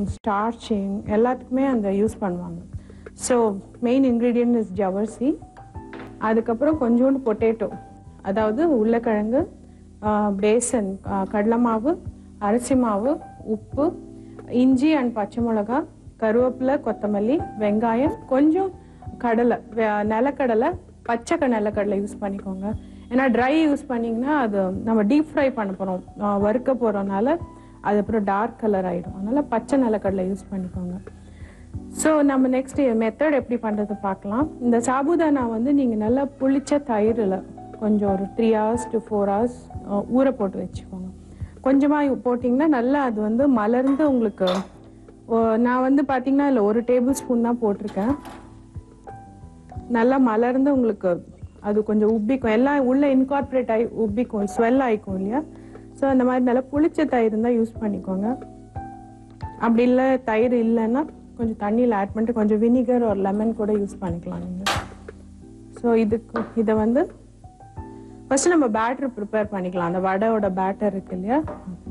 Starching எல்லாத்துக்குமே அந்த use பண்ணுவாங்க ஸோ மெயின் இன்க்ரீடியன்ட் இஸ் ஜவர்சி அதுக்கப்புறம் கொஞ்சோண்டு பொட்டேட்டோ அதாவது உருளைக்கிழங்கு பேசன் கடலை மாவு அரிசி மாவு உப்பு இஞ்சி அண்ட் பச்சை மிளகாய் கருவேப்பிலை கொத்தமல்லி வெங்காயம் கொஞ்சம் கடலை வே- நிலக்கடலை பச்சை க- நிலக்கடலை யூஸ் பண்ணிக்கோங்க ஏன்னா ட்ரை யூஸ் பண்ணிங்கன்னா அது நம்ம டீப் ஃப்ரை பண்ண போகிறோம் வறுக்க போகிறோனால அது அப்புறம் டார்க் கலர் ஆகிடும் அதனால பச்சை நிலக்கடலை யூஸ் பண்ணிக்கோங்க ஸோ நம்ம நெக்ஸ்ட் மெத்தட் எப்படி பண்ணுறது பார்க்கலாம் இந்த சாபுதானா வந்து நீங்கள் நல்லா புளிச்ச தயிரில் கொஞ்சம் ஒரு three hours to four hours ஊற போட்டு வச்சுக்கோங்க கொஞ்சமாக போட்டிங்கன்னா நல்லா அது வந்து மலர்ந்து உங்களுக்கு ஓ, நான் வந்து பார்த்தீங்கன்னா இல்லை ஒரு டேபிள் ஸ்பூன் தான் போட்டிருக்கேன் நல்லா மலர்ந்து உங்களுக்கு அது கொஞ்சம் உப்பிக்கும் எல்லாம் உள்ள இன்கார்பரேட் ஆகி உப்பிக்கும் ஸ்வெல் ஆகிக்கும் இல்லையா ஸோ அந்த மாதிரி நல்லா புளிச்ச தயிர் தான் யூஸ் பண்ணிக்கோங்க அப்படி இல்லை தயிர் இல்லைன்னா கொஞ்சம் தண்ணியில் ஆட் பண்ணிட்டு கொஞ்சம் வினிகர் ஒரு லெமன் கூட யூஸ் பண்ணிக்கலாம் நீங்கள் ஸோ இதுக்கு இதை வந்து ஃபர்ஸ்ட் நம்ம பேட்டர் ப்ரிப்பேர் பண்ணிக்கலாம் அந்த வடையோட பேட்டர் இருக்கு இல்லையா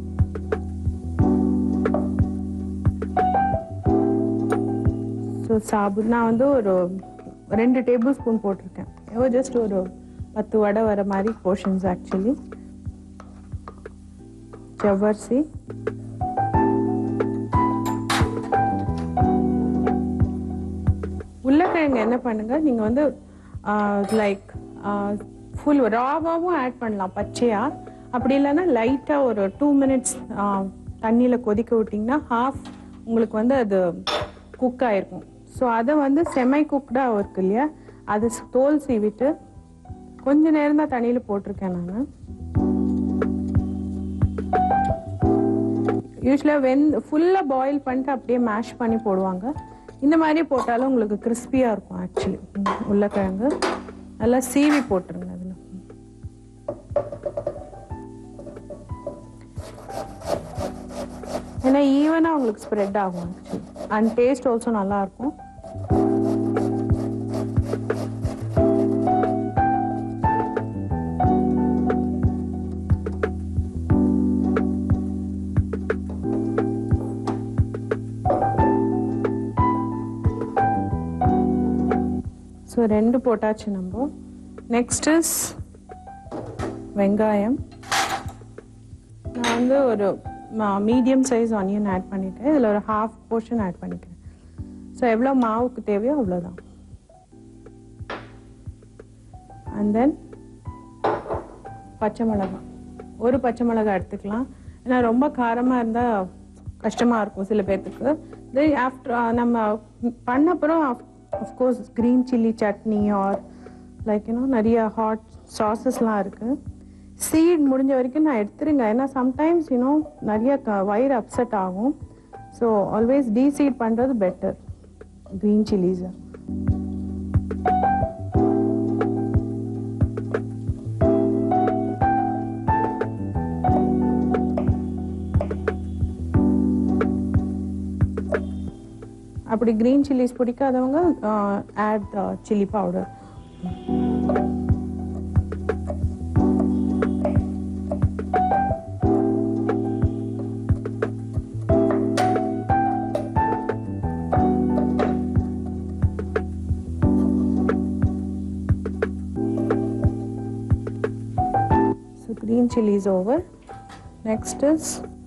ஸோ சாபு நான் வந்து ஒரு ரெண்டு டேபிள் ஸ்பூன் போட்டிருக்கேன் ஏதோ ஜஸ்ட் ஒரு பத்து வடை வர மாதிரி போர்ஷன்ஸ் ஆக்சுவலி ஜவ்வரிசி உருளைக்கிழங்கு என்ன பண்ணுங்க நீங்க வந்து லைக் ஃபுல் ராவாவும் ஆட் பண்ணலாம் பச்சையா அப்படி இல்லைன்னா லைட்டா ஒரு டூ மினிட்ஸ் தண்ணியில கொதிக்க விட்டிங்கன்னா ஹாஃப் உங்களுக்கு வந்து அது குக் ஆயிருக்கும் ஸோ அதை வந்து செமை குக்டா இருக்கு இல்லையா அது தோல் சீவிட்டு கொஞ்ச நேரம் தான் தண்ணியில போட்டிருக்கேன் நான் யூஸ்வலாக வெந் ஃபுல்லாக பாயில் பண்ணிட்டு அப்படியே மேஷ் பண்ணி போடுவாங்க இந்த மாதிரி போட்டாலும் உங்களுக்கு கிறிஸ்பியாக இருக்கும் ஆக்சுவலி உருளைக்கிழங்கு நல்லா சீவி போட்டுருங்க அதில் ஏன்னா ஈவனாக உங்களுக்கு ஸ்ப்ரெட் ஆகும் ஆக்சுவலி அண்ட் டேஸ்ட் ஆல்சோ நல்லா இருக்கும் ஸோ ரெண்டு போட்டாச்சு நம்ம நெக்ஸ்ட் இஸ் வெங்காயம் நான் வந்து ஒரு மீடியம் சைஸ் ஆனியன் ஆட் பண்ணிட்டேன் இதில் ஒரு ஹாஃப் போர்ஷன் ஆட் பண்ணிக்கிறேன் ஸோ எவ்வளோ மாவுக்கு தேவையோ அவ்வளோதான் அண்ட் தென் பச்சை மிளகாய் ஒரு பச்சை மிளகாய் எடுத்துக்கலாம் ஏன்னா ரொம்ப காரமாக இருந்தால் கஷ்டமாக இருக்கும் சில பேர்த்துக்கு இது ஆஃப்டர் நம்ம பண்ண அப்புறம் of course green chilli chutney or like you know நிறைய ஹாட் சாசஸ்லாம் இருக்குது சீட் முடிஞ்ச வரைக்கும் நான் எடுத்துருங்க ஏன்னா சம்டைம்ஸ் யூனோ நிறைய க- வயிறு அப்செட் ஆகும் ஸோ ஆல்வேஸ் டீசீட் பண்ணுறது பெட்டர் க்ரீன் சில்லிஸை அப்படி க்ரீன் சில்லிஸ் பிடிக்காதவங்க add chilli powder So green chili is over. Next is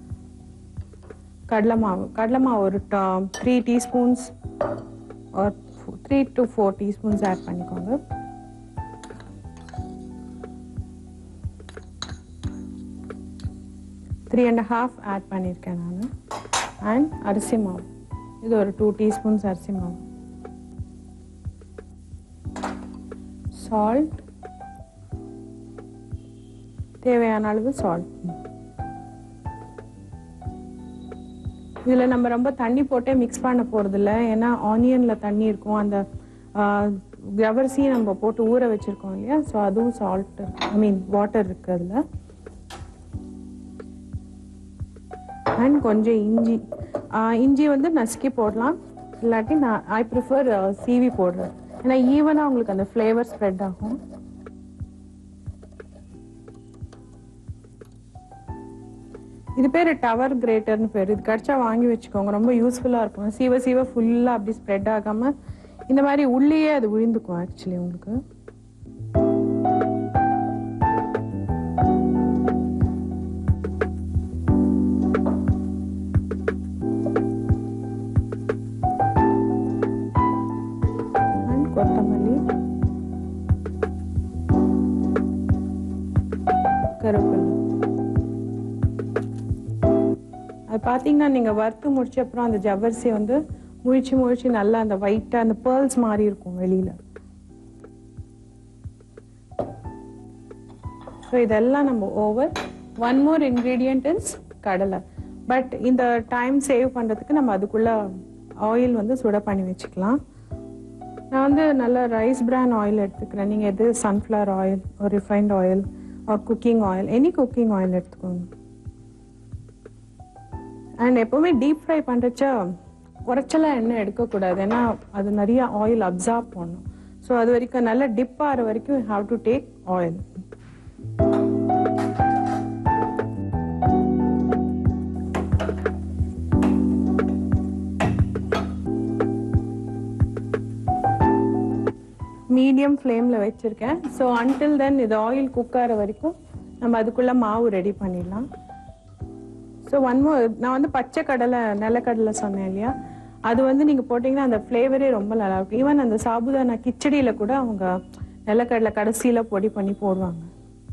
கடலை மாவு கடலை மாவு ஒரு த்ரீ டீஸ்பூன்ஸ் ஒரு three to four teaspoons add பண்ணிக்கோங்க த்ரீ அண்ட் ஹாஃப் ஆட் பண்ணியிருக்கேன் நான் அண்ட் அரிசி மாவு இது ஒரு டூ டீஸ்பூன்ஸ் அரிசி மாவு சால்ட் தேவையான அளவு சால்ட் இதில் நம்ம ரொம்ப தண்ணி போட்டே மிக்ஸ் பண்ண போகிறதில்ல ஏன்னா ஆனியனில் தண்ணி இருக்கும் அந்த கவர்சியும் நம்ம போட்டு ஊற வச்சுருக்கோம் இல்லையா ஸோ அதுவும் சால்ட் ஐ மீன் வாட்டர் இருக்குது அதில் அண்ட் கொஞ்சம் இஞ்சி ஆஹ் இஞ்சி வந்து நசுக்கி போடலாம் இல்லாட்டி நான் ஐ ப்ரிஃபர் சீவி போடுறேன் ஏன்னா ஈவனாக உங்களுக்கு அந்த ஃப்ளேவர் ஸ்ப்ரெட் ஆகும் இது பேர் டவர் கிரேட்டர்னு பேர் இது கிடைச்சா வாங்கி வச்சுக்கோங்க ரொம்ப யூஸ்ஃபுல்லாக இருக்கும் சீவ சீவ ஃபுல்லாக அப்படி ஸ்ப்ரெட் ஆகாமல் இந்த மாதிரி உள்ளேயே அது விழுந்துக்கும் ஆக்சுவலி உங்களுக்கு அண்ட் கொத்தமல்லி கருவேப்பிலை அது பார்த்தீங்கன்னா நீங்கள் வறுத்து முடிச்ச அப்புறம் அந்த ஜவ்வரிசி வந்து முழிச்சு முழிச்சு நல்லா அந்த ஒயிட்டாக அந்த பேர்ல்ஸ் மாதிரி இருக்கும் வெளியில் ஸோ இதெல்லாம் நம்ம over one more ingredient is கடலை பட் இந்த டைம் சேவ் பண்ணுறதுக்கு நம்ம அதுக்குள்ள ஆயில் வந்து சுட பண்ணி வச்சுக்கலாம் நான் வந்து நல்ல ரைஸ் பிரான் ஆயில் எடுத்துக்கிறேன் நீங்கள் எது சன்ஃப்ளவர் ஆயில் ஒரு ரிஃபைண்ட் ஆயில் ஒரு cooking oil any cooking oil எடுத்துக்கோங்க அண்ட் எப்போவுமே டீப் ஃப்ரை பண்ணுறச்ச குறைச்சலாம் எண்ணெய் எடுக்கக்கூடாது ஏன்னா அது நிறைய ஆயில் அப்சார்ப் பண்ணும் ஸோ அது வரைக்கும் நல்லா டிப் ஆகிற வரைக்கும் have to take oil medium ஃப்ளேமில் வச்சுருக்கேன் ஸோ அன்டில் தென் இது ஆயில் குக் ஆகிற வரைக்கும் நம்ம அதுக்குள்ளே மாவு ரெடி பண்ணிடலாம் ஸோ ஒன் மோர் நான் வந்து பச்சை கடலை நிலக்கடலை சொன்னேன் இல்லையா அது வந்து நீங்கள் போட்டிங்கன்னா அந்த ஃப்ளேவரே ரொம்ப நல்லா இருக்கும் ஈவன் அந்த சாபுதானா கிச்சடியில் கூட அவங்க நிலக்கடலை கடைசியில் பொடி பண்ணி போடுவாங்க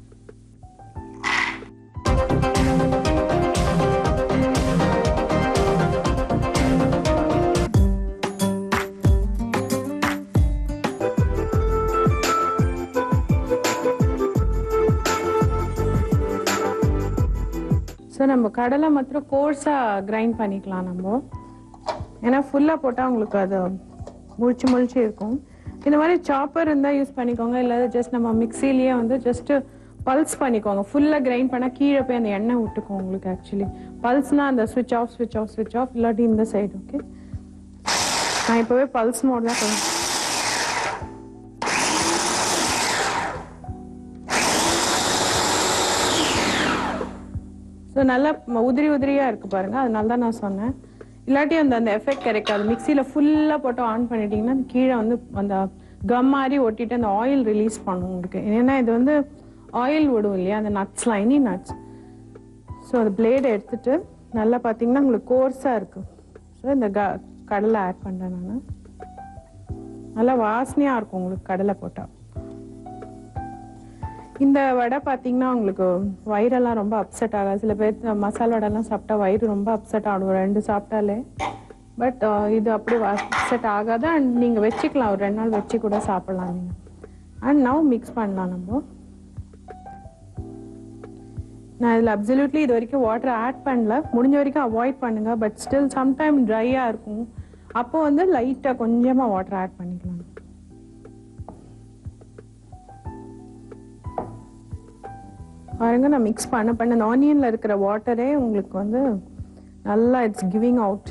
ஸோ நம்ம கடலை மாத்திரம் கோர்ஸாக கிரைண்ட் பண்ணிக்கலாம் நம்ம ஏன்னா ஃபுல்லாக போட்டால் உங்களுக்கு அது முழிச்சு முழிச்சு இருக்கும் இந்த மாதிரி சாப்பர் இருந்தால் யூஸ் பண்ணிக்கோங்க இல்லை ஜஸ்ட் நம்ம மிக்சிலேயே வந்து ஜஸ்ட் பல்ஸ் பண்ணிக்கோங்க ஃபுல்லாக கிரைண்ட் பண்ணால் கீழே போய் அந்த எண்ணெய் விட்டுக்கும் உங்களுக்கு ஆக்சுவலி பல்ஸ்னால் அந்த ஸ்விட்ச் ஆஃப் ஸ்விட்ச் ஆஃப் ஸ்விட்ச் ஆஃப் இல்லாட்டி இந்த சைடு ஓகே நான் இப்போவே பல்ஸ் மோட் தான் கொஞ்சம் ஸோ நல்லா ம- உதிரி உதிரியாக இருக்குது பாருங்க அதனால தான் நான் சொன்னேன் இல்லாட்டி அந்த அந்த எஃபெக்ட் கிடைக்காது மிக்சியில் ஃபுல்லாக போட்டு ஆன் பண்ணிட்டீங்கன்னா அது கீழே வந்து அந்த கம் மாதிரி ஒட்டிட்டு அந்த ஆயில் ரிலீஸ் பண்ணும் உங்களுக்கு ஏன்னா இது வந்து ஆயில் விடும் இல்லையா அந்த நட்ஸ்லாம் எனி நட்ஸ் ஸோ அந்த பிளேடை எடுத்துட்டு நல்லா பார்த்தீங்கன்னா உங்களுக்கு கோர்ஸாக இருக்கு ஸோ இந்த க கடலை ஆட் பண்ணுறேன் நான் நல்லா வாசனையாக இருக்கும் உங்களுக்கு கடலை போட்டால் இந்த வடை பார்த்தீங்கன்னா உங்களுக்கு வயிறெல்லாம் ரொம்ப அப்செட் ஆகாது சில பேர் இந்த மசாலா வடைலாம் சாப்பிட்டா வயிறு ரொம்ப அப்செட் ஆகும் ரெண்டு சாப்பிட்டாலே பட் இது அப்படி அப்செட் ஆகாது அண்ட் நீங்கள் வச்சுக்கலாம் ஒரு ரெண்டு நாள் வச்சு கூட சாப்பிடலாம் நீங்கள் அண்ட் நவ் மிக்ஸ் பண்ணலாம் நம்ம நான் இதில் அப்சல்யூட்லி இது வரைக்கும் வாட்டர் ஆட் பண்ணல முடிஞ்ச வரைக்கும் அவாய்ட் பண்ணுங்க பட் ஸ்டில் சம்டைம் ட்ரையாக இருக்கும் அப்போ வந்து லைட்டாக கொஞ்சமாக வாட்டர் ஆட் பண்ணிக்கலாம் பாருங்க நான் மிக்ஸ் பண்ண பண்ண அந்த ஆனியன்ல இருக்கிற வாட்டரே உங்களுக்கு வந்து நல்லா இட்ஸ் கிவிங் அவுட்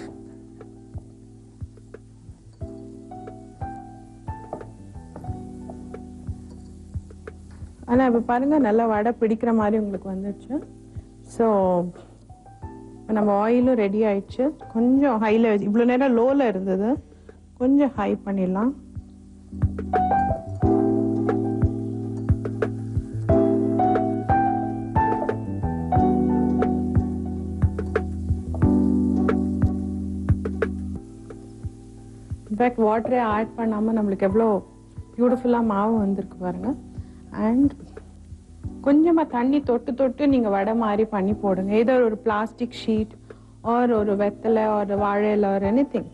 ஆனால் இப்போ பாருங்க நல்லா வடை பிடிக்கிற மாதிரி உங்களுக்கு வந்துடுச்சு ஸோ நம்ம ஆயிலும் ரெடி ஆயிடுச்சு கொஞ்சம் ஹையில் இவ்வளோ நேரம் லோவில் இருந்தது கொஞ்சம் ஹை பண்ணிடலாம் இன்ஃபேக்ட் வாட்டரே ஆட் பண்ணாமல் நம்மளுக்கு எவ்வளோ பியூட்டிஃபுல்லாக மாவு வந்திருக்கு பாருங்க அண்ட் கொஞ்சமாக தண்ணி தொட்டு தொட்டு நீங்கள் வடை மாதிரி பண்ணி போடுங்க ஏதோ ஒரு பிளாஸ்டிக் ஷீட் ஆர் ஒரு வெத்தலை ஒரு வாழை இலை ஒரு எனி திங்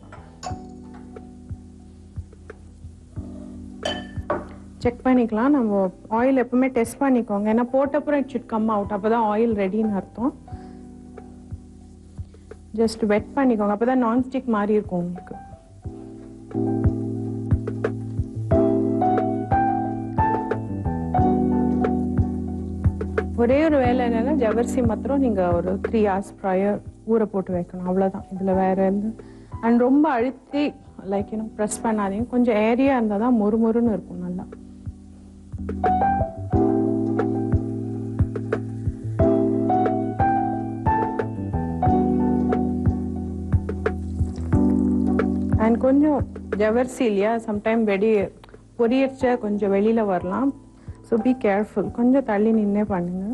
செக் பண்ணிக்கலாம் நம்ம ஆயில் எப்பவுமே டெஸ்ட் பண்ணிக்கோங்க ஏன்னா போட்டப்புறம் இட் ஷுட் கம் அவுட் அப்போ தான் ஆயில் ரெடின்னு அர்த்தம் ஜஸ்ட் வெட் பண்ணிக்கோங்க அப்போ தான் நான்ஸ்டிக் மாதிரி இருக்கும் உங்களுக்கு ஒரே ஒரு வேலை என்னன்னா ஜவர்சி மாத்திரம் நீங்க ஒரு த்ரீ ஹவர்ஸ் ப்ரையர் ஊற போட்டு வைக்கணும் அவ்வளவுதான் இதுல வேற எந்த அண்ட் ரொம்ப அழுத்தி லைக் இன்னும் ப்ரெஸ் பண்ணாதீங்க கொஞ்சம் ஏரியா இருந்தால் தான் மொறு மொறுன்னு இருக்கும் நல்லா அண்ட் கொஞ்சம் ஜவர்சி இல்லையா சம்டைம் வெடி பொரியர்ச்ச கொஞ்சம் வெளியில் வரலாம் ஸோ பி கேர்ஃபுல் கொஞ்சம் தள்ளி நின்னே பண்ணுங்க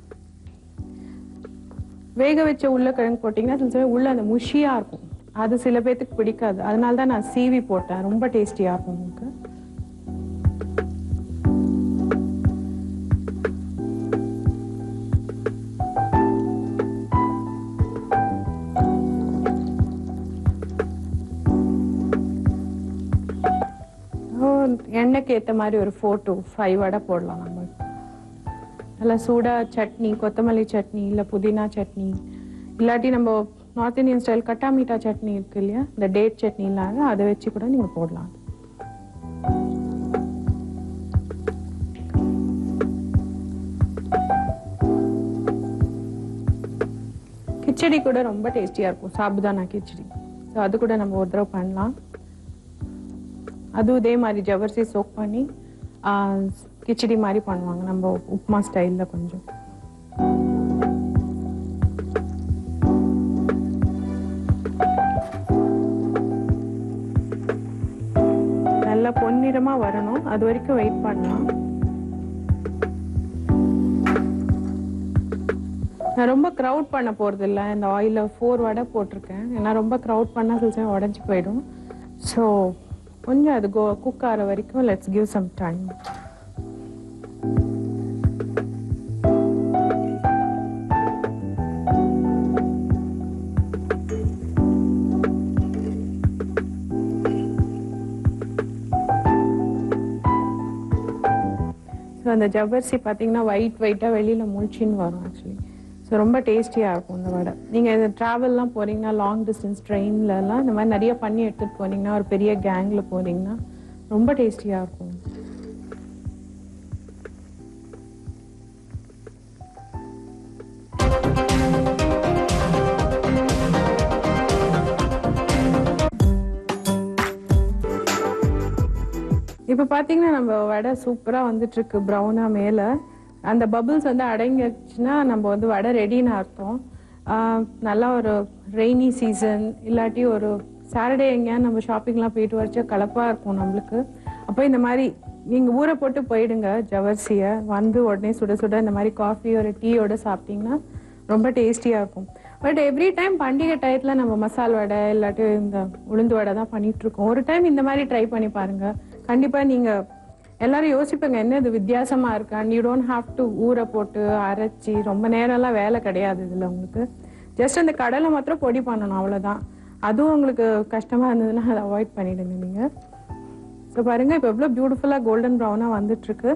வேக வச்ச உருளைக்கிழங்கு போட்டிங்கன்னா சில சமயம் உள்ள அந்த முஷியாக இருக்கும் அது சில பேர்த்துக்கு பிடிக்காது அதனால தான் நான் சீவி போட்டேன் ரொம்ப டேஸ்டியாக இருக்கும் உங்களுக்கு ஓ, எண்ணெய்க்கு ஏற்ற மாதிரி ஒரு ஃபோர் டு ஃபைவ் வடை போடலாம் நம்ம நல்லா சூடாக சட்னி கொத்தமல்லி சட்னி இல்லை புதினா சட்னி இல்லாட்டி நம்ம north Indian style khatta meetha chutney இருக்கு இல்லையா இந்த டேட் சட்னி இல்லாத அதை வச்சு கூட நீங்கள் போடலாம் கிச்சடி கூட ரொம்ப டேஸ்டியாக இருக்கும் சாபுதானா கிச்சடி ஸோ அது கூட நம்ம ஒரு தடவை பண்ணலாம் அதுவும் இதே மாதிரி ஜவர்சி சோக் பண்ணி ஆ, கிச்சடி மாதிரி பண்ணுவாங்க நம்ம உப்மா ஸ்டைலில் கொஞ்சம் நல்லா பொன்னிறமா வரணும் அது வரைக்கும் வெயிட் பண்ணலாம் நான் ரொம்ப க்ரௌட் பண்ண போறது இல்ல இந்த ஆயில ஃபோர் வடை போட்டிருக்கேன் ஏன்னா ரொம்ப க்ரௌட் பண்ணா சில சமயம் உடஞ்சி போயிடும் ஸோ கொஞ்சம் அது கோ குக் ஆகிற வரைக்கும் let's give some time so அந்த ஜவ்வரிசி பார்த்தீங்கன்னா ஒயிட் ஒயிட்டாக வெளியில் முழிச்சின்னு வரும் ஆக்சுவலி ஸோ ரொம்ப டேஸ்டியாக இருக்கும் இந்த வடை நீங்கள் இந்த ட்ராவல்லாம் போகிறீங்கன்னா லாங் டிஸ்டன்ஸ் ட்ரெயின்லலாம் இந்த மாதிரி நிறைய பண்ணி எடுத்துகிட்டு போனீங்கன்னா ஒரு பெரிய கேங்கில் போனீங்கன்னா ரொம்ப டேஸ்டியாக இருக்கும் இப்போ பார்த்தீங்கன்னா நம்ம வடை சூப்பராக வந்துட்டு இருக்கு ப்ரௌனாக மேலே அந்த பபிள்ஸ் வந்து அடங்கிடுச்சுன்னா நம்ம வந்து வடை ரெடின்னு அர்த்தம் ஆஹ் நல்லா ஒரு ரெய்னி சீசன் இல்லாட்டி ஒரு சாட்டர்டே எங்கேயா நம்ம ஷாப்பிங்லாம் போயிட்டு வரைச்சா கலப்பாக இருக்கும் நம்மளுக்கு அப்போ இந்த மாதிரி நீங்கள் ஊற போட்டு போயிடுங்க ஜவர்சியை வந்து உடனே சுட சுட இந்த மாதிரி காஃபி ஒரு டீயோட சாப்பிட்டீங்கன்னா ரொம்ப டேஸ்டியாக இருக்கும் பட் எவ்ரி டைம் பண்டிகை டயத்தில் நம்ம மசால் வடை இல்லாட்டி இந்த உளுந்து வடை தான் பண்ணிட்டு இருக்கோம் ஒரு டைம் இந்த மாதிரி ட்ரை பண்ணி பாருங்க கண்டிப்பா நீங்க எல்லாரும் யோசிப்பீங்க என்ன இது வித்தியாசமா இருக்கு and you don't have to ஊற போட்டு அரைச்சி ரொம்ப நேரம்லாம் வேலை கிடையாது இதுல உங்களுக்கு ஜஸ்ட் அந்த கடலை மாத்திரம் பொடி பண்ணணும் அவ்வளவுதான் அதுவும் உங்களுக்கு கஷ்டமா இருந்ததுன்னா அதை அவாய்ட் பண்ணிடுங்க நீங்க ஸோ பாருங்க இப்போ எவ்வளோ பியூட்டிஃபுல்லாக கோல்டன் ப்ரௌனாக வந்துட்டு இருக்கு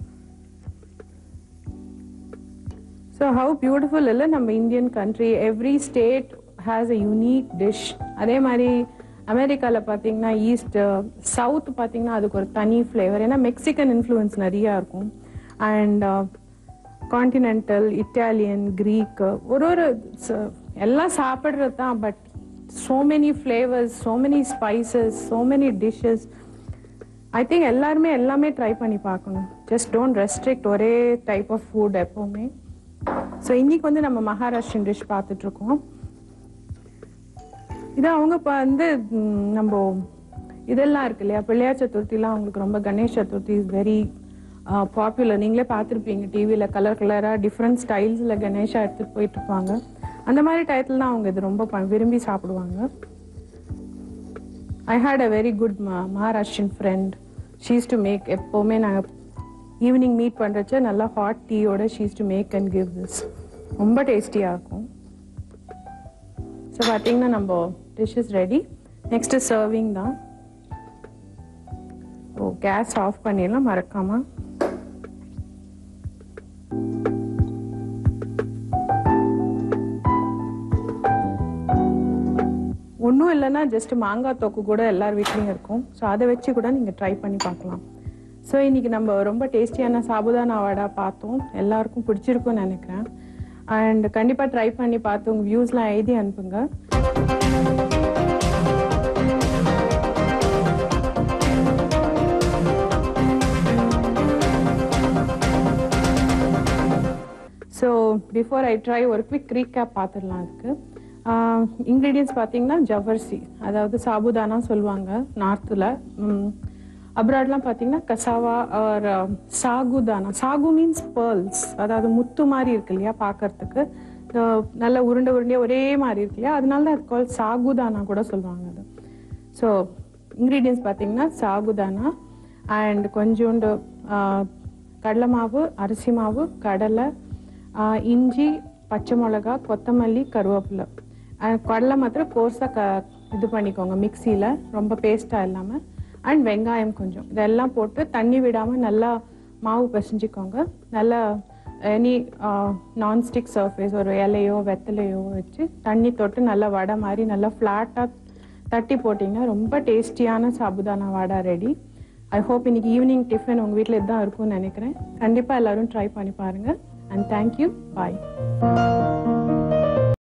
ஸோ ஹவு பியூட்டிஃபுல் இல்லை நம்ம Indian country every state has a unique dish அதே மாதிரி அமெரிக்காவில் பார்த்தீங்கன்னா ஈஸ்ட் சவுத் பார்த்தீங்கன்னா அதுக்கு ஒரு தனி ஃப்ளேவர் ஏன்னா மெக்சிகன் இன்ஃப்ளூயன்ஸ் நிறையா இருக்கும் அண்ட் கான்டினென்டல் இட்டாலியன் க்ரீக் ஒரு ஒரு ச- எல்லாம் சாப்பிட்றது தான் but so many flavours so many spices so many dishes I think எல்லாருமே எல்லாமே ட்ரை பண்ணி பார்க்கணும் ஜஸ்ட் டோன்ட் ரெஸ்ட்ரிக்ட் ஒரே டைப் ஆஃப் ஃபுட் எப்போவுமே ஸோ இன்னைக்கு வந்து நம்ம மகாராஷ்டிரன் டிஷ் பார்த்துட்டு இருக்கோம் இது அவங்க இப்போ வந்து ம், நம்ம இதெல்லாம் இருக்கு இல்லையா பிள்ளையார் சதுர்த்திலாம் அவங்களுக்கு ரொம்ப Ganesh Chaturthi is very popular நீங்களே பார்த்துருப்பீங்க டிவியில் கலர் கலராக டிஃப்ரெண்ட் ஸ்டைல்ஸில் கணேஷா எடுத்துகிட்டு போயிட்டு இருப்பாங்க அந்த மாதிரி டயத்தில் தான் அவங்க இது ரொம்ப ப- விரும்பி சாப்பிடுவாங்க I had a very good Maharashtrian friend she's to make எப்போவுமே நாங்கள் ஈவினிங் மீட் பண்ணுறச்ச நல்லா ஹாட் டீயோட she's to make and give this ரொம்ப டேஸ்டியாக இருக்கும் ஸோ பார்த்தீங்கன்னா நம்ம டிஷ்ஷஸ் ரெடி நெக்ஸ்ட் சர்விங் தான் ஓ கேஸ் ஆஃப் பண்ணிடலாம் மறக்காம ஒன்றும் இல்லைன்னா ஜஸ்ட் மாங்காய் தொக்கு கூட எல்லார் வீட்லேயும் இருக்கும் ஸோ அதை வச்சு கூட நீங்கள் ட்ரை பண்ணி பார்க்கலாம் ஸோ இன்னைக்கு நம்ம ரொம்ப டேஸ்டியான சாபுதானா வடை பார்த்தோம் எல்லாருக்கும் பிடிச்சிருக்கும்னு நினைக்கிறேன் அண்ட் கண்டிப்பாக ட்ரை பண்ணி பார்த்து உங்கள் வியூஸ்லாம் எழுதி அனுப்புங்க ஸோ பிஃபோர் ஐ ட்ரை ஒரு குவிக் ரீகேப் பார்த்துடலாம் அதுக்கு இன்க்ரீடியன்ஸ் பார்த்தீங்கன்னா ஜவ்வரிசி அதாவது சாபுதானா சொல்லுவாங்க நார்த்தில் அப்ராட்லாம் பார்த்தீங்கன்னா cassava or sagudana sago means pearls அதாவது முத்து மாதிரி இருக்கு இல்லையா பார்க்கறதுக்கு நல்ல உருண்டை உருண்டையாக ஒரே மாதிரி இருக்கு இல்லையா அதனால தான் அது கால் சாகுதானா கூட சொல்லுவாங்க அது ஸோ இன்க்ரீடியன்ஸ் பார்த்தீங்கன்னா சாகுதானா அண்ட் கொஞ்சோண்டு ஆஹ், கடலை மாவு அரிசி மாவு கடலை ஆஹ், இஞ்சி பச்சை மிளகா கொத்தமல்லி கருவேப்பிலை அண்ட் கடலை மாத்திரம் கோர்ஸாக க இது பண்ணிக்கோங்க மிக்சியில் ரொம்ப பேஸ்ட்டாக இல்லாமல் அண்ட் வெங்காயம் கொஞ்சம் இதெல்லாம் போட்டு தண்ணி விடாமல் நல்லா மாவு பிசைஞ்சிக்கோங்க நல்லா எனி நான்ஸ்டிக் சர்ஃபேஸ் ஒரு இலையோ வெத்தலையோ வச்சு தண்ணி தொட்டு நல்லா வடை மாதிரி நல்லா ஃப்ளாட்டாக தட்டி போட்டிங்கன்னா ரொம்ப டேஸ்டியான sabudana vada ready I hope இன்னைக்கு ஈவினிங் டிஃபன் உங்கள் வீட்டில் இதுதான் இருக்கும்னு நினைக்கிறேன் கண்டிப்பாக எல்லாரும் ட்ரை பண்ணி பாருங்கள் அண்ட் தேங்க்யூ பாய்